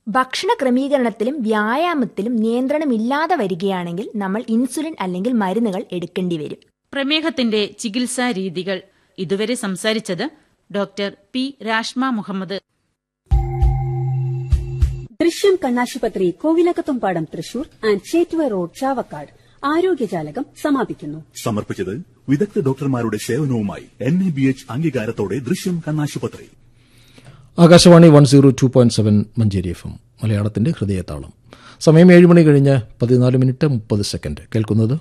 ഭക്ഷണ ക്രമീകരണത്തിലും വ്യായാമത്തിലും നിയന്ത്രണമില്ലാതെ വരികയാണെങ്കിൽ നമ്മൾ ഇൻസുലിൻ അല്ലെങ്കിൽ മരുന്നുകൾ എടുക്കേണ്ടി വരും പ്രമേഹത്തിന്റെ ചികിത്സാ രീതികൾ ഇതുവരെ സംസാരിച്ചത് ഡോക്ടർ പി രാഷ്മ മുഹമ്മദ് ദൃശ്യം കണ്ണാശുപത്രി കോവിലകത്തുംപാടം തൃശൂർ ആൻഡ് ചേറ്റുവ റോഡ് ചാവക്കാട് ആരോഗ്യജാലകം സമാപിക്കുന്നു സമർപ്പിച്ചത് വിദഗ്ധ ഡോക്ടർമാരുടെ സേവനവുമായി എൻ എ ബി എച്ച് അംഗീകാരത്തോടെ ദൃശ്യം കണ്ണാശുപത്രി Akashvani one zero two point seven Manjeri F M മലയാളത്തിന്റെ ഹൃദയതാളം സമയം ഏഴ് മണി കഴിഞ്ഞ് പതിനാല് മിനിറ്റ് മുപ്പത് സെക്കൻഡ് കേൾക്കുന്നത്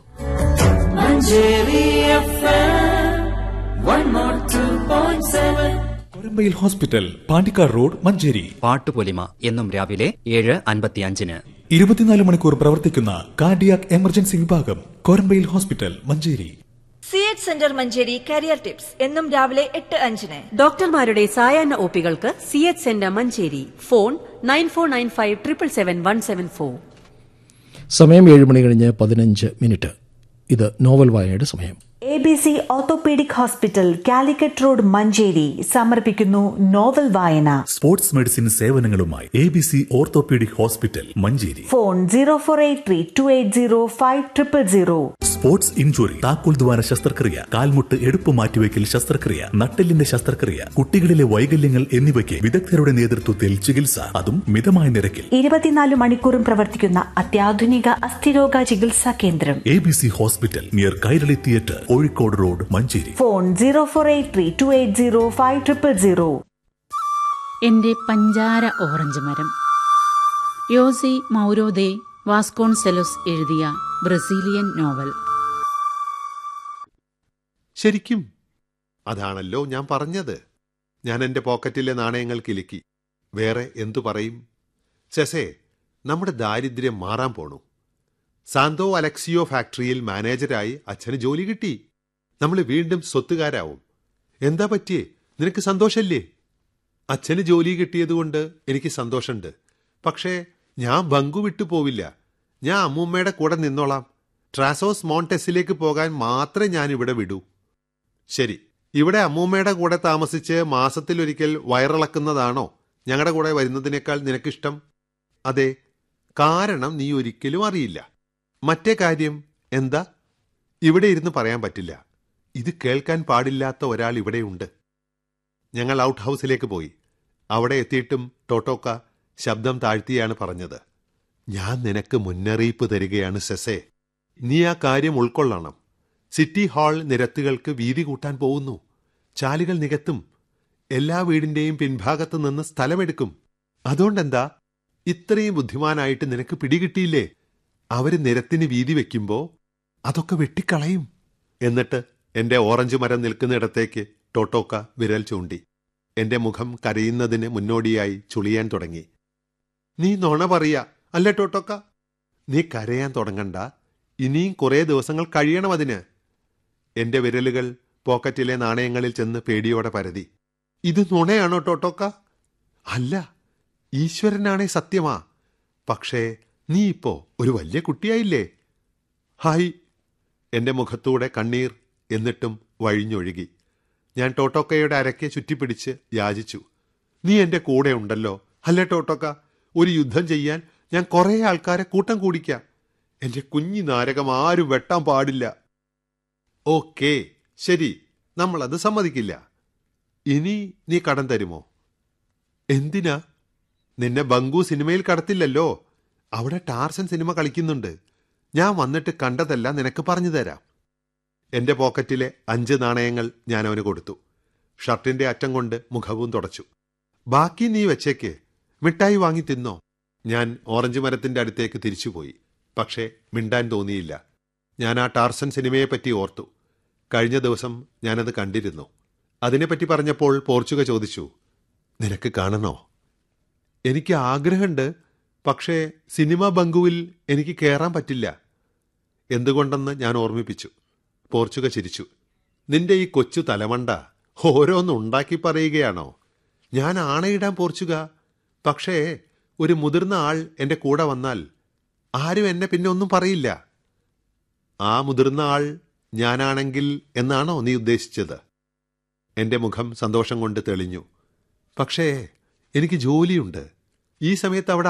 കൊരമ്പയിൽ ഹോസ്പിറ്റൽ പാണ്ടിക്കാട് റോഡ് മഞ്ചേരി പാട്ടുപൊലിമ എന്നും രാവിലെ ഏഴ് അൻപത്തിയഞ്ചിന് ഇരുപത്തിനാല് മണിക്കൂർ പ്രവർത്തിക്കുന്ന കാർഡിയാക് എമർജൻസി വിഭാഗം Korambayil hospital Manjeri C H centre Manjeri career tips എന്നും രാവിലെ എട്ട് അഞ്ചിന് ഡോക്ടർമാരുടെ സായാഹ്ന ഒപികൾക്ക് C H centre Manjeri phone nine four nine five triple seven one seven four സമയം ഏഴ് മണി കഴിഞ്ഞ് പതിനഞ്ച് മിനിറ്റ് ഇത് നോവൽ വായനയുടെ സമയം A B C orthopaedic hospital Calicut road Manjeri സമർപ്പിക്കുന്നു നോവൽ വായന സ്പോർട്സ് മെഡിസിൻ സേവനങ്ങളുമായി A B C orthopaedic hospital Manjeri phone zero four eight three two eight zero five triple zero sports injury താക്കോൽ ദ്വാര ശസ്ത്രക്രിയ കാൽമുട്ട് എടുപ്പ് മാറ്റിവെക്കൽ ശസ്ത്രക്രിയ നട്ടെല്ലിന്റെ ശസ്ത്രക്രിയ കുട്ടികളിലെ വൈകല്യങ്ങൾ എന്നിവയ്ക്ക് വിദഗ്ധരുടെ നേതൃത്വത്തിൽ ചികിത്സ അതും മിതമായ നിരക്കിൽ ഇരുപത്തിനാല് മണിക്കൂറും പ്രവർത്തിക്കുന്ന അത്യാധുനിക അസ്ഥിരോഗ ചികിത്സാ കേന്ദ്രം A B C hospital near Kairali theatre Kozhikode road Manjeri phone zero four eight three two eight zero five triple zero എന്റെ പഞ്ചാര ഓറഞ്ച് മരം യോസി മൗരോദെ വാസ്കോൺസെലോസ് എഴുതിയ ബ്രസീലിയൻ നോവൽ ശരിക്കും അതാണല്ലോ ഞാൻ പറഞ്ഞത് ഞാൻ എന്റെ പോക്കറ്റിലെ നാണയങ്ങൾ കിലുക്കി വേറെ എന്തു പറയും സെസേ നമ്മുടെ ദാരിദ്ര്യം മാറാൻ പോണു സാന്തോ അലക്സിയോ ഫാക്ടറിയിൽ മാനേജരായി അച്ഛന് ജോലി കിട്ടി നമ്മൾ വീണ്ടും സ്വത്തുകാരാവും എന്താ പറ്റിയേ നിനക്ക് സന്തോഷല്ലേ അച്ഛന് ജോലി കിട്ടിയതുകൊണ്ട് എനിക്ക് സന്തോഷമുണ്ട് പക്ഷേ ഞാൻ ബങ്കു വിട്ടു പോവില്ല ഞാൻ അമ്മൂമ്മയുടെ കൂടെ നിന്നോളാം ട്രാസോസ് മോണ്ടെസിലേക്ക് പോകാൻ മാത്രമേ ഞാൻ ഇവിടെ വിടൂ ശരി ഇവിടെ അമ്മൂമ്മയുടെ കൂടെ താമസിച്ച് മാസത്തിലൊരിക്കൽ വയറിളക്കുന്നതാണോ ഞങ്ങളുടെ കൂടെ വരുന്നതിനേക്കാൾ നിനക്കിഷ്ടം അതെ കാരണം നീ ഒരിക്കലും അറിയില്ല മറ്റേ കാര്യം എന്താ ഇവിടെ ഇരുന്ന് പറയാൻ പറ്റില്ല ഇത് കേൾക്കാൻ പാടില്ലാത്ത ഒരാൾ ഇവിടെയുണ്ട് ഞങ്ങൾ ഔട്ട് ഹൗസിലേക്ക് പോയി അവിടെ എത്തിയിട്ടും ടോട്ടോക്ക ശബ്ദം താഴ്ത്തിയാണ് പറഞ്ഞത് ഞാൻ നിനക്ക് മുന്നറിയിപ്പ് തരികയാണ് സെസേ നീ ആ കാര്യം ഉൾക്കൊള്ളണം സിറ്റി ഹാൾ നിരത്തുകൾക്ക് വീതി കൂട്ടാൻ പോകുന്നു ചാലുകൾ നികത്തും എല്ലാ വീടിന്റെയും പിൻഭാഗത്ത് നിന്ന് സ്ഥലമെടുക്കും അതുകൊണ്ടെന്താ ഇത്രയും ബുദ്ധിമാനായിട്ട് നിനക്ക് പിടികിട്ടിയില്ലേ അവര് നിരത്തിന് വീതി വെക്കുമ്പോ അതൊക്കെ വെട്ടിക്കളയും എന്നിട്ട് എന്റെ ഓറഞ്ച് മരം നിൽക്കുന്നിടത്തേക്ക് ടോട്ടോക്ക വിരൽ ചൂണ്ടി എന്റെ മുഖം കരയുന്നതിന് മുന്നോടിയായി ചുളിയാൻ തുടങ്ങി നീ നുണ പറയാ അല്ലേ ടോട്ടോക്ക നീ കരയാൻ തുടങ്ങണ്ട ഇനിയും കുറേ ദിവസങ്ങൾ കഴിയണം അതിന് എന്റെ വിരലുകൾ പോക്കറ്റിലെ നാണയങ്ങളിൽ ചെന്ന് പേടിയോടെ പരതി ഇത് നുണയാണോ ടോട്ടോക്ക അല്ല ഈശ്വരനാണേ സത്യമാ പക്ഷേ നീ ഇപ്പോ ഒരു വലിയ കുട്ടിയായില്ലേ ഹായ് എന്റെ മുഖത്തൂടെ കണ്ണീർ എന്നിട്ടും വഴിഞ്ഞൊഴുകി ഞാൻ ടോട്ടോക്കയുടെ അരക്കെ ചുറ്റിപ്പിടിച്ച് യാചിച്ചു നീ എന്റെ കൂടെ ഉണ്ടല്ലോ അല്ലേ ടോട്ടോക്ക ഒരു യുദ്ധം ചെയ്യാൻ ഞാൻ കുറേ ആൾക്കാരെ കൂട്ടം കൂടിക്കാം എന്റെ കുഞ്ഞി നാരകം ആരും വെട്ടാൻ പാടില്ല ഓക്കേ ശരി നമ്മളത് സമ്മതിക്കില്ല ഇനി നീ കടം തരുമോ എന്തിനാ നിന്നെ ബംഗു സിനിമയിൽ കടത്തില്ലല്ലോ അവിടെ ടാർസൻ സിനിമ കളിക്കുന്നുണ്ട് ഞാൻ വന്നിട്ട് കണ്ടതല്ല നിനക്ക് പറഞ്ഞു തരാം എന്റെ പോക്കറ്റിലെ അഞ്ച് നാണയങ്ങൾ ഞാൻ അവന് കൊടുത്തു ഷർട്ടിന്റെ അറ്റം കൊണ്ട് മുഖവും തുടച്ചു ബാക്കി നീ വെച്ചേക്ക് മിഠായി വാങ്ങി തിന്നോ ഞാൻ ഓറഞ്ച് മരത്തിന്റെ അടുത്തേക്ക് തിരിച്ചുപോയി പക്ഷേ മിണ്ടാൻ തോന്നിയില്ല ഞാൻ ആ ടാർസൻ സിനിമയെപ്പറ്റി ഓർത്തു കഴിഞ്ഞ ദിവസം ഞാനത് കണ്ടിരുന്നു അതിനെപ്പറ്റി പറഞ്ഞപ്പോൾ പോർച്ചുഗ ചോദിച്ചു നിനക്ക് കാണണോ എനിക്ക് ആഗ്രഹമുണ്ട് പക്ഷേ സിനിമ ബംഗുവിൽ എനിക്ക് കയറാൻ പറ്റില്ല എന്തുകൊണ്ടെന്ന് ഞാൻ ഓർമ്മിപ്പിച്ചു പോർച്ചുഗ ചിരിച്ചു നിന്റെ ഈ കൊച്ചു തലമണ്ട ഓരോന്ന് ഉണ്ടാക്കി പറയുകയാണോ ഞാൻ ആണയിടാൻ പോർച്ചുഗ പക്ഷേ ഒരു മുതിർന്ന ആൾ എന്റെ കൂടെ വന്നാൽ ആരും എന്നെ പിന്നെ ഒന്നും പറയില്ല ആ മുതിർന്ന ആൾ ഞാനാണെങ്കിൽ എന്നാണോ നീ ഉദ്ദേശിച്ചത് എന്റെ മുഖം സന്തോഷം കൊണ്ട് തെളിഞ്ഞു പക്ഷേ എനിക്ക് ജോലിയുണ്ട് ഈ സമയത്ത് അവിടെ